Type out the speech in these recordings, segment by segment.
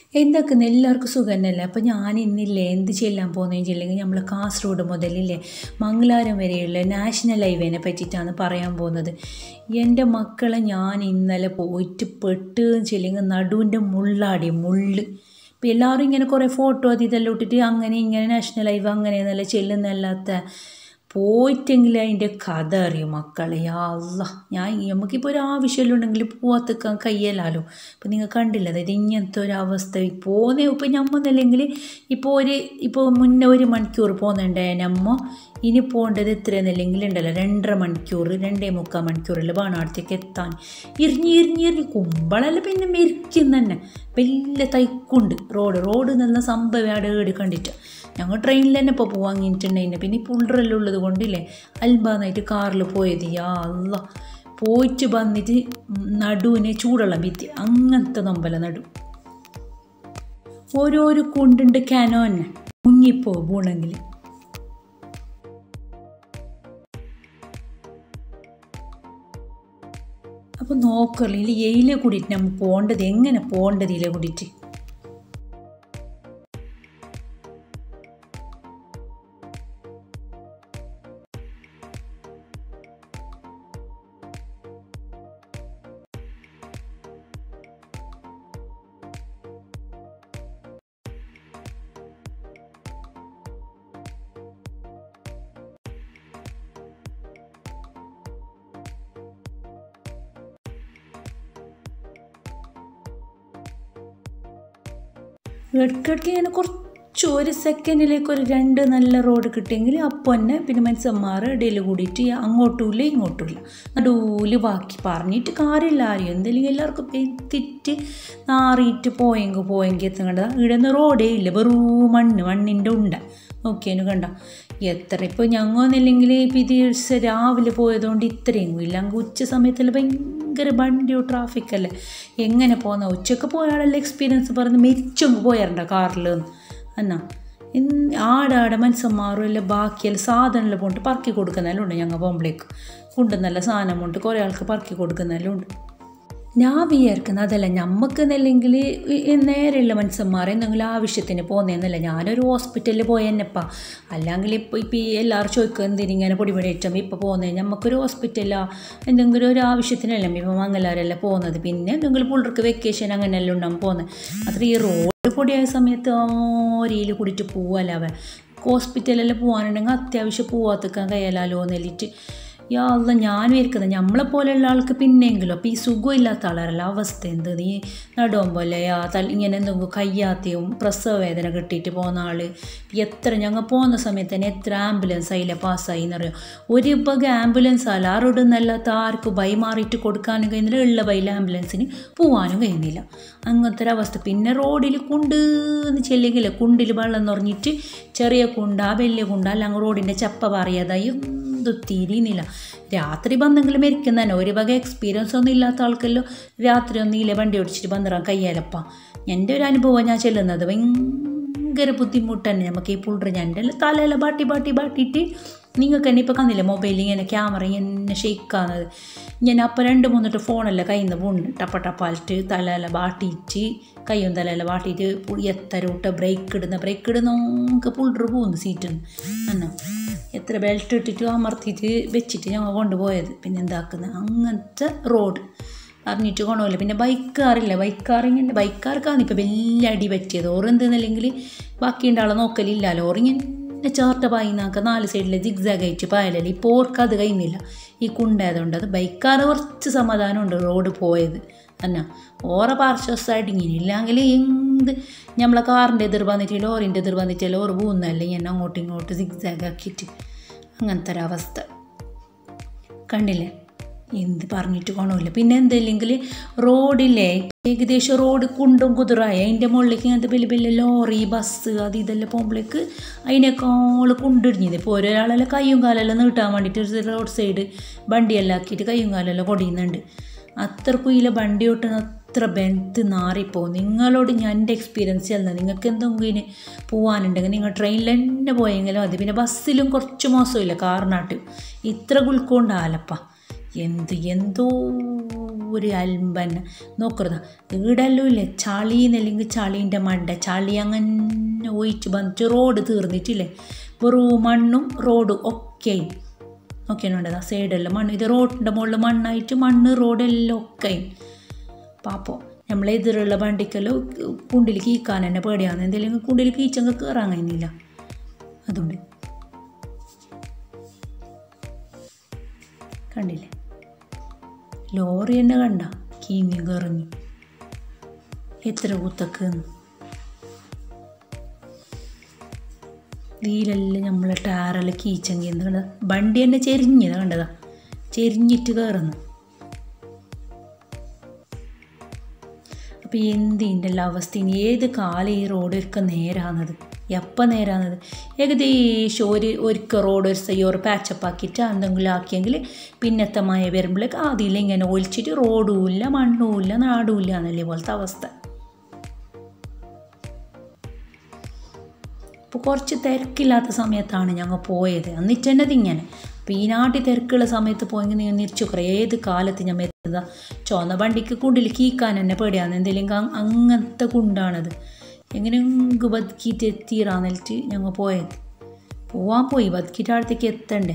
എന്താക്കുന്ന എല്ലാവർക്കും സുഖം തന്നെയല്ലേ അപ്പോൾ ഞാൻ ഇന്നില്ലേ എന്ത് ചെല്ലാൻ പോകുന്നതെന്ന് വെച്ചില്ലെങ്കിൽ നമ്മൾ കാസർഗോഡ് മുതലില്ലേ മംഗലാരം വരെയുള്ള നാഷണൽ ഹൈവേനെ പറ്റിയിട്ടാണ് പറയാൻ പോകുന്നത് എൻ്റെ മക്കളെ ഞാൻ ഇന്നലെ പോയിട്ട് പെട്ട് ചെല്ലെങ്കിൽ നടുവിൻ്റെ മുള്ളാടി മുള്ള് ഇപ്പം എല്ലാവരും ഇങ്ങനെ കുറേ ഫോട്ടോ അത് ഇതെല്ലാം ഇട്ടിട്ട് അങ്ങനെ ഇങ്ങനെ നാഷണൽ ഹൈവേ അങ്ങനെ എന്നല്ല ചെല്ലുന്നല്ലാത്ത പോയിട്ടെങ്കിൽ അതിൻ്റെ കഥ അറിയും മക്കളെ യാ അല്ല ഞാൻ നമുക്കിപ്പോൾ ഒരു ആവശ്യമുണ്ടെങ്കിൽ പോവാത്തിക്കാൻ കയ്യലാലോ ഇപ്പം നിങ്ങൾ കണ്ടില്ല അതായത് ഇങ്ങനത്തെ ഒരു അവസ്ഥ പോന്നേ ഇപ്പം ഞമ്മന്നല്ലെങ്കിൽ ഇപ്പോൾ ഒരു ഇപ്പോൾ മുന്നേ ഒരു മണിക്കൂർ പോകുന്നുണ്ടേ നമ്മ ഇനി പോകേണ്ടത് എത്രയെന്നല്ലെങ്കിൽ ഉണ്ടല്ലോ രണ്ടര മണിക്കൂർ രണ്ടേ മുക്കാൽ മണിക്കൂറിൽ ബാണാടത്തേക്ക് എത്താൻ ഇരിഞ്ഞ് ഇരിഞ്ഞ് ഇരിഞ്ഞ് കുമ്പളല്ല പിന്നെ മെരിക്കും തന്നെ വലിയ തൈക്കുണ്ട് റോഡ് റോഡ് നല്ല സംഭവം അവിടെ ഏടി കണ്ടിട്ട് ഞങ്ങൾ ട്രെയിനിൽ തന്നെ ഇപ്പോൾ പോകാൻ കഴിഞ്ഞിട്ടുണ്ടായിന് പിന്നെ ഈ പുള്ളറെല്ലാം ഉള്ളത് കൊണ്ടില്ലേ അൽബാന്നായിട്ട് കാറിൽ പോയത് യാ അല്ല പോയിട്ട് വന്നിട്ട് നടുവിനെ ചൂടുള്ള ഭിത്തി അങ്ങനത്തെ നമ്പല നടു ഓരോരോ കുണ്ടുണ്ട് കാനോന്നെ മുങ്ങിപ്പോ പോണെങ്കിൽ അപ്പോൾ നോക്കറില്ല ഇതിൽ എയിലെ കൂടിയിട്ട് നമ്മൾ പോകേണ്ടത് എങ്ങനെ പോകേണ്ടത് ഇതിലെ കൂടിയിട്ട് ഇടയ്ക്കിടയ്ക്ക് ഇങ്ങനെ കുറച്ച് ഒരു സെക്കൻഡിലേക്ക് ഒരു രണ്ട് നല്ല റോഡ് കിട്ടിയെങ്കിൽ അപ്പോൾ തന്നെ പിന്നെ മനുഷ്യന്മാർ ഇടയിൽ കൂടിയിട്ട് അങ്ങോട്ടുമില്ല ഇങ്ങോട്ടുമില്ല നടുവിൽ ബാക്കി പറഞ്ഞിട്ട് കാര്യമില്ല ആരും എന്തെങ്കിലും എല്ലാവർക്കും എത്തിയിട്ട് നാറിയിട്ട് പോയെങ്കിൽ പോയെങ്കിൽ എത്തുകണ്ട ഇവിടെ നിന്ന് റോഡേ ഇല്ല വെറും മണ്ണ് മണ്ണിൻ്റെ ഉണ്ട നോക്കിയതിന് കണ്ട എത്ര ഇപ്പോൾ ഞങ്ങന്നില്ലെങ്കിൽ ഇപ്പം ഇത് രാവിലെ പോയതുകൊണ്ട് ഇത്രയും ഇല്ല അങ്ങ് ഉച്ച സമയത്തല്ല ഭയങ്കര വണ്ടിയോ ട്രാഫിക് അല്ലേ എങ്ങനെ പോകുന്ന ഉച്ചക്ക് പോയാളല്ലേ എക്സ്പീരിയൻസ് പറഞ്ഞ് മെരിച്ചങ്ങ് പോയാറുണ്ട കാറിൽ എന്നാ ആടാടെ മനുഷ്യന്മാരും എല്ലാം ബാക്കിയെല്ലാം സാധനമെല്ലാം പോയിട്ട് പറക്കി കൊടുക്കുന്നതെല്ലാം ഉണ്ട് ഞങ്ങൾ പോകുമ്പോഴേക്ക് കൊണ്ടുവന്നല്ല സാധനം കൊണ്ട് കുറേ ആൾക്ക് പറക്കി കൊടുക്കുന്നതെല്ലാം ഉണ്ട് ഞാൻ വിചാരിക്കുന്നത് അതല്ല നമുക്കെന്നല്ലെങ്കിൽ നേരെയുള്ള മനുഷ്യന്മാർ എന്തെങ്കിലും ആവശ്യത്തിന് പോകുന്നതെന്നല്ല ഞാനൊരു ഹോസ്പിറ്റലിൽ പോയെന്നപ്പാ അല്ലെങ്കിൽ ഇപ്പോൾ ഇപ്പോൾ ഈ എല്ലാവരും ചോദിക്കുക എന്തിനിങ്ങനെ പൊടി പൊടി ഏറ്റവും ഇപ്പോൾ പോകുന്നത് നമുക്കൊരു ഹോസ്പിറ്റലാ എന്തെങ്കിലും ഒരു ആവശ്യത്തിനല്ല ഇപ്പോൾ മംഗലാരല്ല പോകുന്നത് പിന്നെ എന്തെങ്കിലും പിള്ളേർക്ക് വെക്കേഷൻ അങ്ങനെയെല്ലാം ഉണ്ടാകും പോകുന്നത് അത്ര ഈ റോഡ് പൊടിയായ സമയത്ത് ഓരിയിൽ കൂടിയിട്ട് പോവല്ല അവൻ ഹോസ്പിറ്റലിൽ പോകാനുണ്ടെങ്കിൽ അത്യാവശ്യം പോവാത്തക്കാൻ കഴിയലാലോ എന്നെല്ലിട്ട് യാ അല്ല ഞാനും ഇരിക്കുന്നത് നമ്മളെ പോലെയുള്ള ആൾക്ക് പിന്നെയെങ്കിലും അപ്പോൾ ഈ സുഖമില്ലാത്ത ആളാരല്ല അവസ്ഥ എന്ത് നീ നടുമ്പോൾ യാ തല ഇങ്ങനെ എന്തെങ്കിലും കയ്യാത്തയും പ്രസവ വേദന കിട്ടിയിട്ട് പോകുന്ന ആൾ എത്ര ഞങ്ങൾ പോകുന്ന സമയത്ത് തന്നെ എത്ര ആംബുലൻസ് അതിലെ പാസ്സായി എന്നറിയാം ഒരു വക ആംബുലൻസ് അല്ല ആരോടൊന്നല്ലാത്ത ആർക്കും ബൈ മാറിയിട്ട് കൊടുക്കാനും കഴിയുന്നില്ല ഉള്ള ബൈയിൽ ആംബുലൻസിന് പോകാനും കഴിയുന്നില്ല അങ്ങനത്തെ ഒരു അവസ്ഥ പിന്നെ റോഡിൽ കുണ്ട് എന്ന് ചെല്ലിക്കില്ല കുണ്ടിൽ വെള്ളം നിറഞ്ഞിട്ട് ചെറിയ കുണ്ട വലിയ കുണ്ട അല്ലെങ്കിൽ റോഡിൻ്റെ ചപ്പ പറയാതായി എന്ത് തിരിയുന്നില്ല രാത്രി ബന്ധെങ്കിലും മരിക്കും തന്നെ ഒരു വക എക്സ്പീരിയൻസ് ഒന്നും ഇല്ലാത്ത ആൾക്കല്ലോ രാത്രി ഒന്നും ഇല്ല വണ്ടി ഓടിച്ചിട്ട് ബന്ധറാൻ കയ്യാലപ്പ എൻ്റെ ഒരു അനുഭവം ഞാൻ ചെല്ലുന്നത് ഭയങ്കര ബുദ്ധിമുട്ട് തന്നെ നമുക്ക് ഈ പുള്ളറ് ഞാൻ എൻ്റെ തലയില ബാട്ടി ബാട്ടി ബാട്ടിയിട്ട് നിങ്ങൾക്ക് തന്നെ ഇപ്പോൾ കന്നില്ല മൊബൈലിൽ ഇങ്ങനെ ക്യാമറ ഇങ്ങനെ ഷെയ്ക്കാന്നത് ഞാൻ അപ്പോൾ രണ്ട് മൂന്നിട്ട് ഫോണെല്ലാം കയ്യിൽ നിന്ന് പോണ്ട് ടപ്പ ടപ്പാലിട്ട് തലയില ബാട്ടിയിട്ട് കയ്യും തലയില ബാട്ടിയിട്ട് എത്തരോട്ട് ബ്രേക്ക് ഇടുന്ന ബ്രേക്ക് ഇടുന്ന നമുക്ക് പുള്ളറ് പോകുന്നു സീറ്റിൽ എന്നാ എത്ര ബെൽറ്റ് ഇട്ടിട്ട് അമർത്തിയിട്ട് വെച്ചിട്ട് ഞങ്ങൾ കൊണ്ടുപോയത് പിന്നെ എന്താക്കുന്നത് അങ്ങനത്തെ റോഡ് അറിഞ്ഞിട്ട് കൊണ്ടുപോകില്ല പിന്നെ ബൈക്കാറില്ല ബൈക്കാറിങ്ങനെ ബൈക്കാർക്കാണ് ഇപ്പോൾ വലിയ അടി പറ്റിയത് ഓറെന്തെന്നല്ലെങ്കിൽ ബാക്കിയുണ്ട് ആളെ നോക്കലില്ലല്ലോ ഓറിങ്ങനെ ചേർത്ത പായിന്നാക്ക നാല് സൈഡിൽ ജിഗ്സാഗ് ആയിട്ട് പായലല്ലേ ഇപ്പോൾ ഓർക്ക് അത് കഴിയുന്നില്ല ഈ കുണ്ടായതുകൊണ്ട് അത് ബൈക്കാർ കുറച്ച് സമാധാനമുണ്ട് റോഡ് പോയത് എന്നാ ഓറ പാർശ്വസായിട്ട് ഇങ്ങനെ ഇല്ലെങ്കിൽ എന്ത് നമ്മളെ കാറിൻ്റെ എതിർ വന്നിട്ട് ലോറിൻ്റെ എതിർ വന്നിട്ട് ലോറി പോകുന്നതല്ലേ ഇങ്ങനെ അങ്ങോട്ടും ഇങ്ങോട്ടും സിഗ്സാഗ് ആക്കിയിട്ട് അങ്ങനത്തെ ഒരവസ്ഥ കണ്ടില്ലേ എന്ത് പറഞ്ഞിട്ട് കൊണമില്ല പിന്നെ എന്തെല്ലെങ്കിൽ റോഡില്ലേ ഏകദേശം റോഡ് കുണ്ടും കുതിറായ അതിൻ്റെ മുകളിലേക്ക് ഇങ്ങനത്തെ വലിയ വലിയ ലോറി ബസ് അത് ഇതെല്ലാം പോകുമ്പോഴേക്ക് അതിനേക്കാൾ കുണ്ടിടിഞ്ഞത് ഇപ്പോൾ ഒരാളെല്ലാം കയ്യും കാലെല്ലാം നീട്ടാൻ വേണ്ടിയിട്ട് റോഡ് സൈഡ് വണ്ടിയെല്ലാം ആക്കിയിട്ട് കയ്യും കാലെല്ലാം കൊടിയുന്നുണ്ട് അത്രക്കും ഇതിലെ വണ്ടി ഓട്ടുന്ന അത്ര ബെൻത്ത് നാറിപ്പോവും നിങ്ങളോട് ഞാൻ എൻ്റെ എക്സ്പീരിയൻസ് ചെല്ലുന്നത് നിങ്ങൾക്ക് എന്തെങ്കിലും പോകാനുണ്ടെങ്കിൽ നിങ്ങൾ ട്രെയിനിൽ തന്നെ പോയെങ്കിലും മതി പിന്നെ ബസ്സിലും കുറച്ച് മോശമില്ല കാറിനാട്ട് ഇത്ര ഗുൾക്കൊണ്ടാലപ്പ എന്ത് എന്തോ ഒരു അൽമ്പന്നെ നോക്കരുതാ ഈടെല്ലാം ഇല്ലേ ചളിന്നല്ലെങ്കിൽ ചളീൻ്റെ മണ്ട ചളി അങ്ങനെ ഒഴിച്ച് വന്നിട്ട് റോഡ് തീർന്നിട്ടില്ലേ വെറും മണ്ണും റോഡും ഒക്കെ നോക്കിയാണ്ടതാ സൈഡെല്ലാം മണ്ണ് ഇത് റോഡിൻ്റെ മുകളിൽ മണ്ണായിട്ട് മണ്ണ് റോഡെല്ലാം ഒക്കെ പാപ്പോ നമ്മളെ എതിരുള്ള വണ്ടിക്കെല്ലാം കുണ്ടിൽ കീക്കാൻ തന്നെ പേടിയാണ് എന്തെങ്കിലും കുണ്ടിൽ കീച്ചങ്ങ് കയറാൻ കഴിയുന്നില്ല അതുകൊണ്ട് കണ്ടില്ലേ ലോറി തന്നെ കണ്ട കീങ്ങി കറങ്ങി എത്ര കുത്തക്ക് ഇതിലെല്ലാം നമ്മളെ ടയറെല്ലാം കീച്ചങ്ങി എന്ത് കണ്ടതാ വണ്ടി തന്നെ ചെരിഞ്ഞത് കണ്ടതാ ചെരിഞ്ഞിട്ട് കയറുന്നു അപ്പോൾ എന്തിൻ്റെ എല്ലാം അവസ്ഥ ഇനി ഏത് കാലം ഈ റോഡ് ഒരുക്ക നേരാന്നത് എപ്പോൾ നേരാന്നത് ഏകദേശം ഒരു ഒരുക്ക റോഡ് ഒരു സൈ ഒരു പാച്ചപ്പ് ആക്കിയിട്ട് എന്തെങ്കിലും ആക്കിയെങ്കിൽ പിന്നത്തെ മഴ വരുമ്പോഴേക്ക് അതിൽ ഇങ്ങനെ ഒലിച്ചിട്ട് റോഡും ഇല്ല മണ്ണും ഇല്ല നാടും ഇല്ല എന്നല്ലേ പോലത്തെ അവസ്ഥ ഇപ്പോൾ കുറച്ച് തിരക്കില്ലാത്ത സമയത്താണ് ഞങ്ങൾ പോയത് എന്നിട്ട് തന്നെ ഇതിങ്ങനെ അപ്പോൾ ഈ നാട്ടിൽ തിരക്കുള്ള സമയത്ത് പോയെങ്കിൽ നിങ്ങൾ നിരിച്ചു കുറേ ഏത് കാലത്ത് ഞാൻ എത്തുന്നതാ ചുവന്ന വണ്ടിക്ക് കുണ്ടിൽ കീക്കാൻ തന്നെ പേടിയാണ് എന്തെങ്കിലും അങ്ങനത്തെ കുണ്ടാണത് എങ്ങനെയെങ്കിലും ബതുക്കിയിട്ട് എത്തിയിറാന്നിട്ട് ഞങ്ങൾ പോയത് പോവാൻ പോയി ബതുക്കിയിട്ട് അടുത്തേക്ക് എത്തണ്ടേ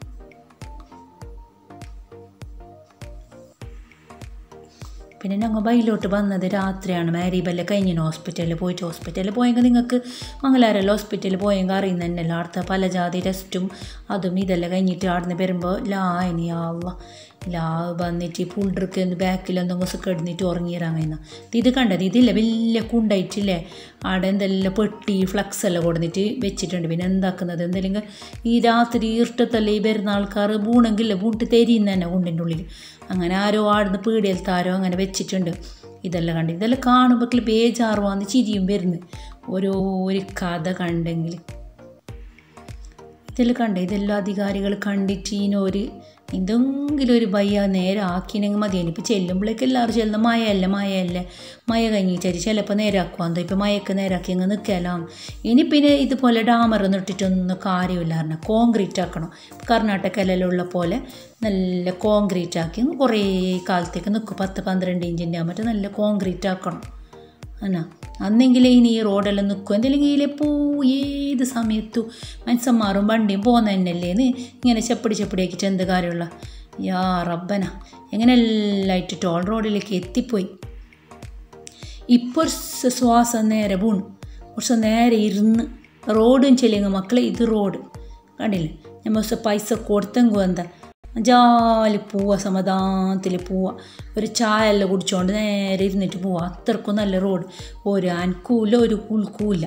പിന്നെ ഞങ്ങൾ ബൈലോട്ട് വന്നത് രാത്രിയാണ് മാരീബെല്ലാം കഴിഞ്ഞിന് ഹോസ്പിറ്റലിൽ പോയിട്ട് ഹോസ്പിറ്റലിൽ പോയെങ്കിൽ നിങ്ങൾക്ക് മംഗലാരല്ല ഹോസ്പിറ്റലിൽ പോയെങ്കിൽ അറിയുന്ന തന്നെയല്ല അവിടുത്തെ പല ജാതി ടെസ്റ്റും അതും ഇതെല്ലാം കഴിഞ്ഞിട്ട് അവിടുന്ന് വരുമ്പോൾ ലാ ഇനി ആവ ലാ വന്നിട്ട് പുള്ളർക്ക് ബാക്കിൽ എന്തെങ്കിലും കിടന്നിട്ട് ഉറങ്ങിയിറാൻ കഴിയുന്ന ഇത് കണ്ടത് ഇതില്ല വലിയ കുണ്ടായിട്ടില്ലേ അവിടെ എന്തെല്ലാം പെട്ടി ഫ്ലക്സ് എല്ലാം കൊടുത്തിട്ട് വെച്ചിട്ടുണ്ട് പിന്നെ എന്താക്കുന്നത് എന്തെങ്കിലും ഈ രാത്രി ഇരുട്ടത്തല്ലേ ഈ വരുന്ന ആൾക്കാർ ബൂണെങ്കില്ല ബൂട്ട് തെരിയുന്ന തന്നെ കുണ്ടിൻ്റെ ഉള്ളിൽ അങ്ങനെ ആരോ ആടുന്ന് പീടിയലത്തെ ആരോ അങ്ങനെ വെച്ചിട്ടുണ്ട് ഇതെല്ലാം കണ്ട് ഇതെല്ലാം കാണുമ്പോൾ ബേജാറുവാന്ന് ചിരിയും വരുന്നു ഓരോ ഒരു കഥ കണ്ടെങ്കിൽ ഇതെല്ലാം കണ്ടേ ഇതെല്ലാം അധികാരികൾ കണ്ടിട്ട് ഇതിനൊരു എന്തെങ്കിലും ഒരു ഭയ നേരെ ആക്കിനെങ്കിൽ മതിയാണ് ഇപ്പോൾ ചെല്ലുമ്പോഴേക്ക് എല്ലാവരും ചെല്ലുന്ന മഴയല്ലേ മഴയല്ലേ മഴ കഴിഞ്ഞിട്ട് ചിലപ്പോൾ നേരാക്കുവാന്തോ ഇപ്പോൾ മഴയൊക്കെ നേരാക്കി അങ്ങ് നിൽക്കലാം ഇനി പിന്നെ ഇതുപോലെ ഡാമർ ഇട്ടിട്ടൊന്നും കാര്യമില്ല പറഞ്ഞാൽ കോൺക്രീറ്റ് ആക്കണം കർണാടകയിലെല്ലാം ഉള്ള പോലെ നല്ല കോൺക്രീറ്റ് ആക്കി കുറേ കാലത്തേക്ക് നിൽക്കും പത്ത് പന്ത്രണ്ട് ഇഞ്ചിൻ്റെ ആകുമ്പോൾ നല്ല കോൺക്രീറ്റ് ആക്കണം എന്നാ അന്നെങ്കിൽ ഇനി ഈ റോഡെല്ലാം നിൽക്കും എന്തെങ്കിലും ഇതിലെപ്പോ ഏത് സമയത്തും മനുഷ്യന്മാരും വണ്ടിയും പോകുന്ന തന്നെയല്ലേന്ന് ഇങ്ങനെ ചെപ്പടി ചെപ്പടിയാക്കിയിട്ട് എന്ത് കാര്യമുള്ള യാ റബ്ബന എങ്ങനെ എല്ലായിട്ട് ടോൾ റോഡിലേക്ക് എത്തിപ്പോയി ഇപ്പോൾ ശ്വാസം നേരെ വീണു കുറച്ച് നേരെ ഇരുന്ന് റോഡും ചെല്ലിങ്ങ മക്കളെ ഇത് റോഡ് കണ്ടില്ലേ നമ്മൾ പൈസ കൊടുത്തെങ്കോ എന്താ ജാലി പോവുക സമാധാനത്തിൽ പോവുക ഒരു ചായ എല്ലാം കുടിച്ചുകൊണ്ട് നേരെ ഇരുന്നിട്ട് പോവുക അത്രക്കും നല്ല റോഡ് ഒരു അനക്കൂല ഒരു കുൽക്കൂല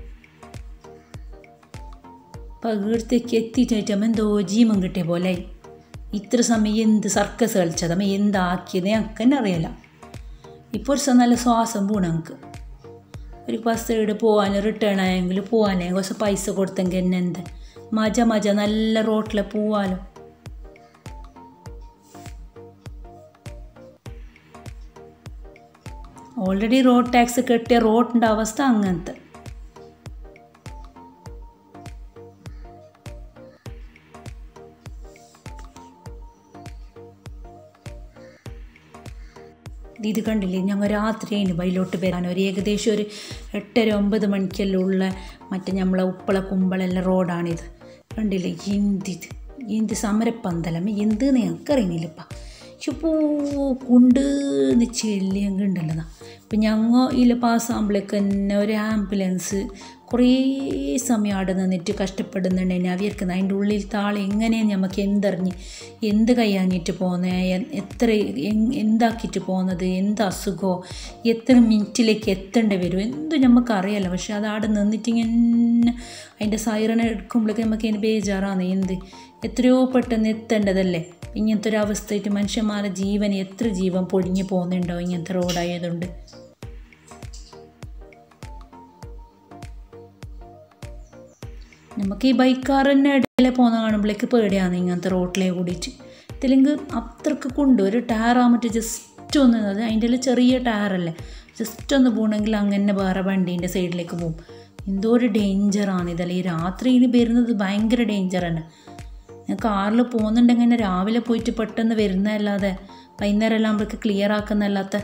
പകീടത്തേക്ക് എത്തിയിട്ട് വെച്ചപ്പോൾ എന്തോ ജീവൻ കിട്ടിയ പോലെ ഇത്ര സമയം എന്ത് സർക്കസ് കളിച്ചത് അമ്മ എന്താക്കിയത് ഞങ്ങൾക്ക് തന്നെ അറിയില്ല ഇപ്പോൾ ഒരു നല്ല ശ്വാസം പോണം ഞങ്ങൾക്ക് ഒരു ബസ് സൈഡ് പോകാനും റിട്ടേൺ ആയെങ്കിൽ പോകാനേ കുറച്ച് പൈസ കൊടുത്തെങ്കിൽ എന്നെ എന്ത് മജ മജ നല്ല റോട്ടിൽ പോവാലോ ഓൾറെഡി റോഡ് ടാക്സ് കെട്ടിയ റോഡിൻ്റെ അവസ്ഥ അങ്ങനത്തെ ഇത് കണ്ടില്ലേ ഞങ്ങൾ രാത്രി അതിന് ബൈലോട്ട് വരാൻ ഒരു ഏകദേശം ഒരു എട്ടര ഒമ്പത് മണിക്കെല്ലാം ഉള്ള മറ്റേ നമ്മളെ ഉപ്പള കുമ്പളെല്ലാം റോഡാണിത് കണ്ടില്ലേ എന്തിത് എന്ത് സമരപ്പന്തലം എന്ത് ഞങ്ങൾക്കറിയുന്നില്ലപ്പ ചുപ്പോ കൊണ്ട് ചെല്ലി അങ്ങ് ഉണ്ടല്ലോ ഇപ്പം ഞങ്ങൾ ഇതിൽ പാസ്സാകുമ്പോഴേക്ക് തന്നെ ഒരു ആംബുലൻസ് കുറേ സമയം അവിടെ നിന്നിട്ട് കഷ്ടപ്പെടുന്നുണ്ടെങ്കിൽ അവർക്ക് അതിൻ്റെ ഉള്ളിൽ താളെ എങ്ങനെയാണ് നമുക്ക് എന്തറിഞ്ഞ് എന്ത് കയ്യാഞ്ഞിട്ട് പോകുന്നത് എത്ര എന്താക്കിയിട്ട് പോകുന്നത് എന്ത് അസുഖമോ എത്ര മിനിറ്റിലേക്ക് എത്തേണ്ടി വരും എന്തും നമുക്കറിയാലോ പക്ഷെ അത് അവിടെ നിന്നിട്ട് ഇങ്ങനെ അതിൻ്റെ സൈറൺ എടുക്കുമ്പോഴേക്ക് നമുക്ക് അതിന് ബേജാറാണ് എന്ത് എത്രയോ പെട്ടെന്ന് എത്തേണ്ടതല്ലേ ഇങ്ങനത്തെ ഒരു അവസ്ഥയായിട്ട് മനുഷ്യന്മാരുടെ ജീവൻ എത്ര ജീവൻ പൊടിഞ്ഞു പോകുന്നുണ്ടോ ഇങ്ങനത്തെ റോഡായതുകൊണ്ട് നമുക്ക് ഈ ബൈക്കാർ തന്നെ ഇടയിലെ പോകുന്ന കാണുമ്പോഴേക്ക് പേടിയാണ് ഇങ്ങനത്തെ റോട്ടിലേ കൂടിയിട്ട് ഇതിലെങ്കിൽ അത്രക്ക് കൊണ്ട് ഒരു ടയറാകുമ്പോൾ ജസ്റ്റ് ഒന്ന് അത് അതിൻ്റെ ഉള്ളിൽ ചെറിയ ടയറല്ലേ ജസ്റ്റ് ഒന്ന് പോകണമെങ്കിൽ അങ്ങനെ വേറെ വണ്ടീൻ്റെ സൈഡിലേക്ക് പോകും എന്തോ ഒരു ഡേഞ്ചറാണ് ഇതല്ലേ ഈ രാത്രിയിൽ വരുന്നത് ഭയങ്കര ഡേഞ്ചറാണ് ഞാൻ കാറിൽ പോകുന്നുണ്ടെങ്കിൽ തന്നെ രാവിലെ പോയിട്ട് പെട്ടെന്ന് വരുന്നതല്ലാതെ വൈകുന്നേരം എല്ലാം നമ്മൾക്ക് ക്ലിയർ ആക്കുന്നതല്ലാത്ത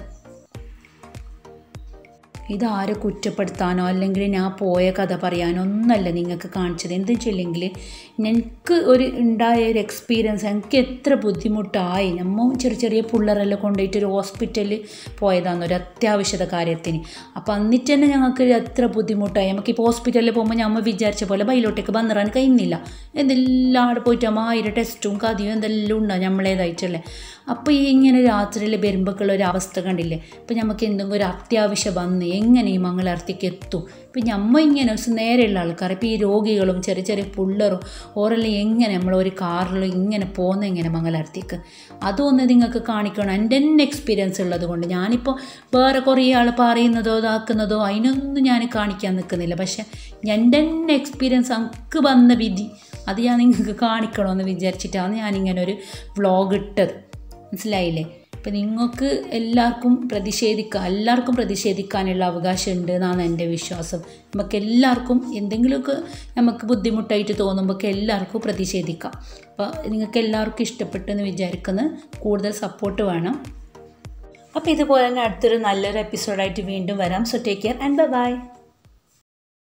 ഇതാരെ കുറ്റപ്പെടുത്താനോ അല്ലെങ്കിൽ ഞാൻ പോയ കഥ പറയാനോ ഒന്നല്ല നിങ്ങൾക്ക് കാണിച്ചത് എന്താ വെച്ചില്ലെങ്കിൽ എനിക്ക് ഒരു ഉണ്ടായ ഒരു എക്സ്പീരിയൻസ് എനിക്ക് എത്ര ബുദ്ധിമുട്ടായി നമ്മ ചെറിയ ചെറിയ പിള്ളേരെല്ലാം കൊണ്ടുപോയിട്ട് ഒരു ഹോസ്പിറ്റലിൽ പോയതാണ് ഒരു അത്യാവശ്യത കാര്യത്തിന് അപ്പോൾ എന്നിട്ട് തന്നെ ഞങ്ങൾക്ക് എത്ര ബുദ്ധിമുട്ടായി നമുക്കിപ്പോൾ ഹോസ്പിറ്റലിൽ പോകുമ്പോൾ നമ്മൾ വിചാരിച്ച പോലെ ബൈലോട്ടേക്ക് വന്നിറാൻ കഴിയുന്നില്ല എന്തെല്ലാം അവിടെ പോയിട്ട് അമ്മ ആയിരം ടെസ്റ്റും കഥയും എന്തെല്ലാം ഉണ്ടാവും നമ്മളേതായിട്ടല്ലേ അപ്പോൾ ഈ ഇങ്ങനെ രാത്രിയിൽ വരുമ്പോഴേക്കുള്ള ഒരു അവസ്ഥ കണ്ടില്ലേ ഇപ്പം നമുക്ക് എന്തെങ്കിലും ഒരു അത്യാവശ്യം വന്ന് എങ്ങനെ ഈ മംഗളാർത്തിക്ക് എത്തും ഇപ്പം നമ്മൾ ഇങ്ങനെ ഒരു നേരെയുള്ള ആൾക്കാർ ഇപ്പോൾ ഈ രോഗികളും ചെറിയ ചെറിയ പിള്ളറും ഓരെല്ലാം എങ്ങനെ നമ്മൾ ഒരു കാറിൽ ഇങ്ങനെ പോകുന്ന എങ്ങനെ മംഗലാർത്തിക്ക് അതൊന്ന് നിങ്ങൾക്ക് കാണിക്കണം എൻ്റെ തന്നെ എക്സ്പീരിയൻസ് ഉള്ളത് കൊണ്ട് ഞാനിപ്പോൾ വേറെ കുറേ ആൾ പറയുന്നതോ ഇതാക്കുന്നതോ അതിനൊന്നും ഞാൻ കാണിക്കാൻ നിൽക്കുന്നില്ല പക്ഷേ എൻ്റെ തന്നെ എക്സ്പീരിയൻസ് എനിക്ക് വന്ന വിധി അത് ഞാൻ നിങ്ങൾക്ക് കാണിക്കണമെന്ന് വിചാരിച്ചിട്ടാണ് ഞാനിങ്ങനെ ഒരു വ്ളോഗ് ഇട്ടത് മനസ്സിലായില്ലേ ഇപ്പം നിങ്ങൾക്ക് എല്ലാവർക്കും പ്രതിഷേധിക്കാം എല്ലാവർക്കും പ്രതിഷേധിക്കാനുള്ള അവകാശമുണ്ട് എന്നാണ് എൻ്റെ വിശ്വാസം നമുക്ക് എല്ലാവർക്കും എന്തെങ്കിലുമൊക്കെ നമുക്ക് ബുദ്ധിമുട്ടായിട്ട് തോന്നുമ്പോൾ എല്ലാവർക്കും പ്രതിഷേധിക്കാം അപ്പോൾ നിങ്ങൾക്ക് എല്ലാവർക്കും ഇഷ്ടപ്പെട്ടെന്ന് വിചാരിക്കുന്ന കൂടുതൽ സപ്പോർട്ട് വേണം അപ്പോൾ ഇതുപോലെ തന്നെ അടുത്തൊരു നല്ലൊരു എപ്പിസോഡായിട്ട് വീണ്ടും വരാം so take care and bye by